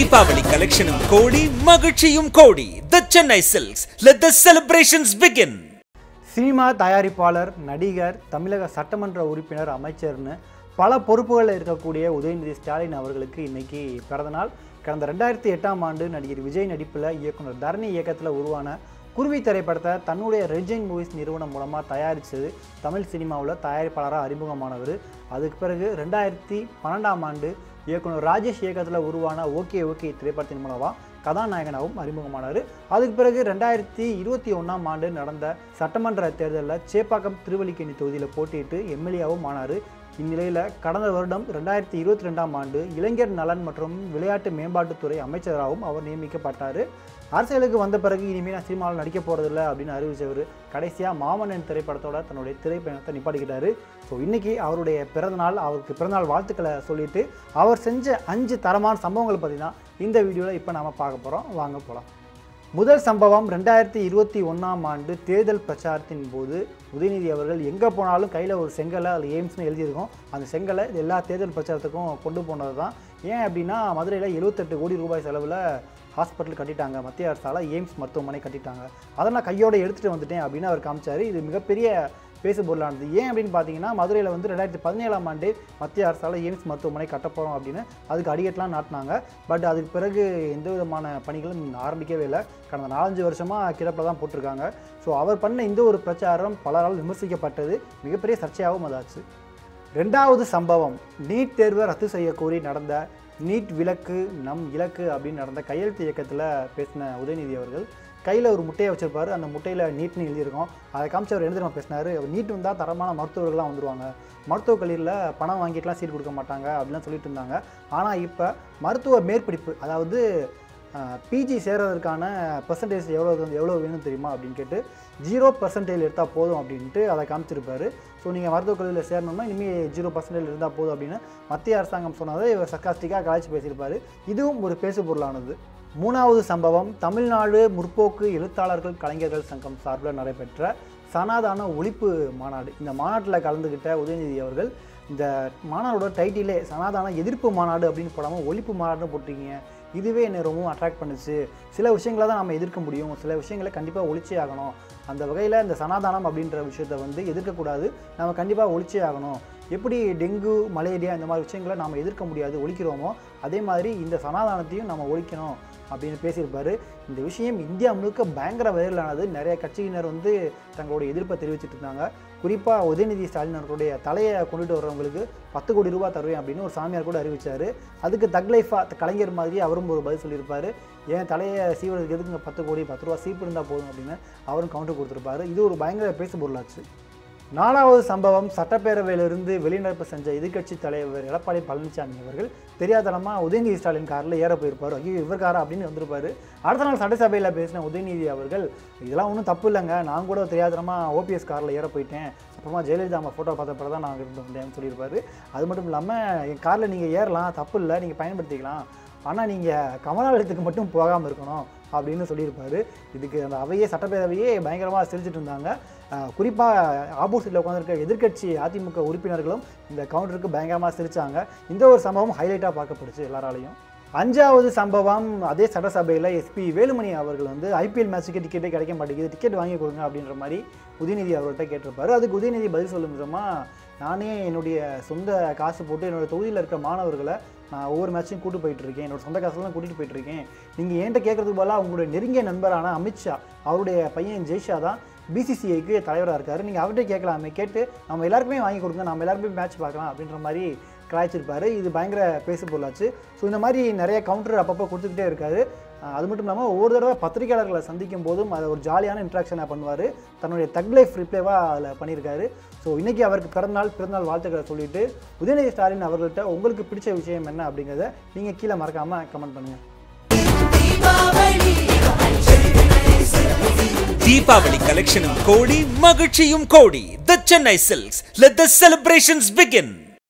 தீபாவளி கலெக்ஷனும் கோடி மகிழ்ச்சியும் கோடி the Chennai Silks let the celebrations begin cinema தயாரிப்பாளர் நடிகர் தமிழக சட்டமன்ற உறுப்பினர் அமைச்சர்னு பல பொறுப்புகளில் இருக்கக்கூடிய உதயநிதி ஸ்டாலின் அவர்களுக்கு இன்னைக்கு பிறந்தநாள் கடந்த ரெண்டாயிரத்தி எட்டாம் ஆண்டு நடிகர் விஜய் நடிப்பில் இயக்குனர் தரணி இயக்கத்தில் உருவான குருவி திரைப்படத்தை தன்னுடைய ரெஜின் மூவிஸ் நிறுவனம் மூலமாக தயாரித்தது தமிழ் சினிமாவில் தயாரிப்பாளராக அறிமுகமானவர் அதுக்கு பிறகு ரெண்டாயிரத்தி பன்னெண்டாம் ஆண்டு இயக்குனர் ராஜேஷ் இயக்கத்தில் உருவான ஓகே ஓகே திரைப்படத்தின் மூலமாக கதாநாயகனாகவும் அறிமுகமானார் அதுக்கு பிறகு ரெண்டாயிரத்தி இருபத்தி ஒன்றாம் ஆண்டு நடந்த சட்டமன்ற தேர்தலில் சேப்பாக்கம் திருவல்லிக்கேணி தொகுதியில் போட்டியிட்டு எம்எல்ஏவும் ஆனார் இந்நிலையில் கடந்த வருடம் ரெண்டாயிரத்தி இருபத்தி ரெண்டாம் ஆண்டு இளைஞர் நலன் மற்றும் விளையாட்டு மேம்பாட்டுத்துறை அமைச்சராகவும் அவர் நியமிக்கப்பட்டார் அரசியலுக்கு வந்த பிறகு இனிமேல் நான் சினிமாவில் நடிக்க போகிறதில்ல அப்படின்னு அறிவிச்சவர் கடைசியாக மாமன்னன் திரைப்படத்தோட தன்னுடைய திரைப்பயணத்தை நிப்பாட்டிக்கிட்டாரு ஸோ இன்றைக்கி அவருடைய பிறந்தநாள் அவருக்கு பிறந்தநாள் வாழ்த்துக்களை சொல்லிட்டு அவர் செஞ்ச அஞ்சு தரமான சம்பவங்களை பற்றி தான் இந்த வீடியோவில் இப்போ நாம் பார்க்க போகிறோம் வாங்க போகலாம் முதல் சம்பவம் ரெண்டாயிரத்தி இருபத்தி ஒன்றாம் ஆண்டு தேர்தல் பிரச்சாரத்தின் போது உதயநிதி அவர்கள் எங்கே போனாலும் கையில் ஒரு செங்கலை அதில் எய்ம்ஸ்னு எழுதியிருக்கோம் அந்த செங்கலை எல்லா தேர்தல் பிரச்சாரத்துக்கும் கொண்டு போனது தான் ஏன் அப்படின்னா மதுரையில் எழுபத்தெட்டு கோடி ரூபாய் செலவில் ஹாஸ்பிட்டல் கட்டிட்டாங்க மத்திய அரசால் எய்ம்ஸ் மருத்துவமனை கட்டிட்டாங்க அதை நான் கையோட எடுத்துகிட்டு வந்துட்டேன் அப்படின்னு அவர் காமிச்சார் இது மிகப்பெரிய பேசு பொருளானது ஏன் அப்படின்னு பார்த்தீங்கன்னா மதுரையில் வந்து ரெண்டாயிரத்தி பதினேழாம் ஆண்டு மத்திய அரசால் எய்ம்ஸ் மருத்துவமனை கட்டப்போகிறோம் அப்படின்னு அதுக்கு அடிக்கட்டெலாம் நாட்டினாங்க பட் அதுக்கு பிறகு எந்த விதமான பணிகளும் ஆரம்பிக்கவே இல்லை கடந்த நாலஞ்சு வருஷமாக கிடப்பில் தான் போட்டிருக்காங்க ஸோ அவர் பண்ண இந்த ஒரு பிரச்சாரம் பலரால் விமர்சிக்கப்பட்டது மிகப்பெரிய சர்ச்சையாகவும் அதாச்சு ரெண்டாவது சம்பவம் நீட் தேர்வை ரத்து செய்ய கோரி நடந்த நீட் விலக்கு நம் இலக்கு அப்படின்னு நடந்த கையெழுத்து இயக்கத்தில் பேசின உதயநிதி அவர்கள் கையில் ஒரு முட்டையை வச்சிருப்பாரு அந்த முட்டையில் நீட்னு எழுதியிருக்கோம் அதை காமிச்சு அவர் எழுந்திரமா பேசினார் நீட் வந்தால் தரமான மருத்துவர்கள்லாம் வந்துருவாங்க மருத்துவக் கல்லூரியில் பணம் வாங்கிட்டுலாம் சீட் கொடுக்க மாட்டாங்க அப்படிலாம் சொல்லிட்டு இருந்தாங்க ஆனால் இப்போ மருத்துவ மேற்படிப்பு அதாவது பிஜி சேர்றதற்கான பர்சன்டேஜ் எவ்வளோ எவ்வளோ வேணும் தெரியுமா அப்படின்னு கேட்டு ஜீரோ பர்சன்டேஜ் எடுத்தால் போதும் அப்படின்ட்டு அதை காமிச்சிருப்பாரு ஸோ நீங்கள் மருத்துவக் கல்லூரியில் சேரணும்னா இனிமேல் ஜீரோ பர்சன்டேஜ் இருந்தால் போதும் அப்படின்னு மத்திய அரசாங்கம் சொன்னதை இவர் சர்க்காஸ்டிக்காக கலாய்ச்சி பேசியிருப்பார் இதுவும் ஒரு பேசு பொருளானது மூணாவது சம்பவம் தமிழ்நாடு முற்போக்கு எழுத்தாளர்கள் கலைஞர்கள் சங்கம் சார்பில் நடைபெற்ற சனாதான ஒழிப்பு மாநாடு இந்த மாநாட்டில் கலந்துக்கிட்ட உதயநிதி அவர்கள் இந்த மாநாடோட டைட்டிலே சனாதான எதிர்ப்பு மாநாடு அப்படின்னு போடாமல் ஒழிப்பு மாநாடுன்னு போட்டிருக்கீங்க இதுவே என்னை ரொம்பவும் அட்ராக்ட் பண்ணுச்சு சில விஷயங்களை தான் நம்ம எதிர்க்க முடியும் சில விஷயங்களை கண்டிப்பாக ஒழிச்சே ஆகணும் அந்த வகையில் இந்த சனாதானம் அப்படின்ற விஷயத்தை வந்து எதிர்க்கக்கூடாது நம்ம கண்டிப்பாக ஒழிச்சே ஆகணும் எப்படி டெங்கு மலேரியா இந்த மாதிரி விஷயங்களை நாம் எதிர்க்க முடியாது ஒழிக்கிறோமோ அதே மாதிரி இந்த சனாதானத்தையும் நம்ம ஒழிக்கணும் அப்படின்னு பேசியிருப்பார் இந்த விஷயம் இந்தியா முழுக்க பயங்கர வைரலானது நிறைய கட்சியினர் வந்து தங்களுடைய எதிர்ப்பை தெரிவிச்சிட்டு இருந்தாங்க குறிப்பாக உதயநிதி ஸ்டாலின் அவர்களுடைய தலையை கொண்டுட்டு வர்றவங்களுக்கு பத்து கோடி ரூபாய் தருவேன் அப்படின்னு ஒரு சாமியார் கூட அறிவிச்சார் அதுக்கு தக் லைஃபாக கலைஞர் மாதிரி அவரும் ஒரு பதில் சொல்லியிருப்பார் ஏன் தலையை சீவறதுக்கு எதுக்குங்க பத்து கோடி பத்து ரூபா சீப்பு இருந்தால் போதும் அப்படின்னு அவரும் கவுண்டர் கொடுத்துருப்பாரு இது ஒரு பயங்கர பேசு பொருளாச்சு நாலாவது சம்பவம் சட்டப்பேரவையிலிருந்து வெளிநடப்பு செஞ்ச எதிர்க்கட்சி தலைவர் எடப்பாடி பழனிசாமி அவர்கள் தெரியாதனமாக உதயநிதி ஸ்டாலின் காரில் ஏற போயிருப்பார் ஐயோ இவர் காரா அப்படின்னு வந்திருப்பார் அடுத்த நாள் சட்டசபையில் பேசின உதயநிதி அவர்கள் இதெல்லாம் ஒன்றும் தப்பு இல்லைங்க நான் கூட தெரியாதனமாக ஓபிஎஸ் காரில் ஏற போயிட்டேன் அப்புறமா ஜெயலலிதா அம்மா ஃபோட்டோ பார்த்த பிறகு தான் நான் இருந்து வந்தேன்னு சொல்லியிருப்பாரு அது மட்டும் இல்லாமல் என் காரில் நீங்கள் ஏறலாம் தப்பு இல்லை நீங்கள் பயன்படுத்திக்கலாம் ஆனால் நீங்கள் கமலாலயத்துக்கு மட்டும் போகாமல் இருக்கணும் அப்படின்னு சொல்லியிருப்பாரு இதுக்கு அந்த அவையே சட்டப்பேரவையே பயங்கரமாக சிரிச்சிட்டு இருந்தாங்க குறிப்பாக ஆப்போசிட்டில் உட்காந்துருக்க எதிர்க்கட்சி அதிமுக உறுப்பினர்களும் இந்த கவுண்டருக்கு பயங்கரமாக சிரித்தாங்க இந்த ஒரு சம்பவம் ஹைலைட்டாக பார்க்கப்படுச்சு எல்லாராலையும் அஞ்சாவது சம்பவம் அதே சட்டசபையில் எஸ்பி வேலுமணி அவர்கள் வந்து ஐபிஎல் மேட்ச்சுக்கு டிக்கெட்டே கிடைக்க மாட்டேங்குது டிக்கெட் வாங்கி கொடுங்க அப்படின்ற மாதிரி உதயநிதி அவர்கள்ட்ட கேட்டிருப்பாரு அதுக்கு உதயநிதி பதில் சொல்லும் விதமாக நானே என்னுடைய சொந்த காசு போட்டு என்னோடய தொகுதியில் இருக்க மாணவர்களை நான் ஒவ்வொரு மேட்சையும் கூட்டு போயிட்டு இருக்கேன் என்னோட சொந்த காசுலாம் கூட்டிகிட்டு போயிட்டு இருக்கேன் நீங்கள் என்கிட்ட கேட்கறதுக்கு பதிலாக உங்களுடைய நெருங்கிய நண்பரான அமித்ஷா அவருடைய பையன் ஜெய்ஷா தான் பிசிசிஐக்கு தலைவராக இருக்கார் நீங்கள் அவர்கிட்ட கேட்கலாமே கேட்டு நம்ம எல்லாருக்குமே வாங்கி கொடுங்க நம்ம எல்லாருமே மேட்ச் பார்க்கலாம் அப்படின்ற மாதிரி கலாய்ச்சிருப்பாரு இது பயங்கர பேசு பொருளாச்சு ஸோ இந்த மாதிரி நிறைய கவுண்டர் அப்பப்போ கொடுத்துக்கிட்டே இருக்காரு அது மட்டும் இல்லாமல் ஒவ்வொரு தடவை பத்திரிகையாளர்களை சந்திக்கும் போதும் அதை ஒரு ஜாலியான இன்ட்ராக்ஷனை பண்ணுவார் தன்னுடைய தக் லைஃப் ரிப்ளேவாக அதில் பண்ணியிருக்காரு ஸோ இன்றைக்கி அவருக்கு பிறந்தநாள் பிறந்தநாள் வாழ்த்துக்களை சொல்லிட்டு உதயநிதி ஸ்டாலின் அவர்கள்ட்ட உங்களுக்கு பிடிச்ச விஷயம் என்ன அப்படிங்கிறத நீங்கள் கீழே மறக்காமல் கமெண்ட் பண்ணுங்கள் தீபாவளி கலெக்ஷனும் கோடி மகிழ்ச்சியும் கோடி the Chennai Silks let the celebrations begin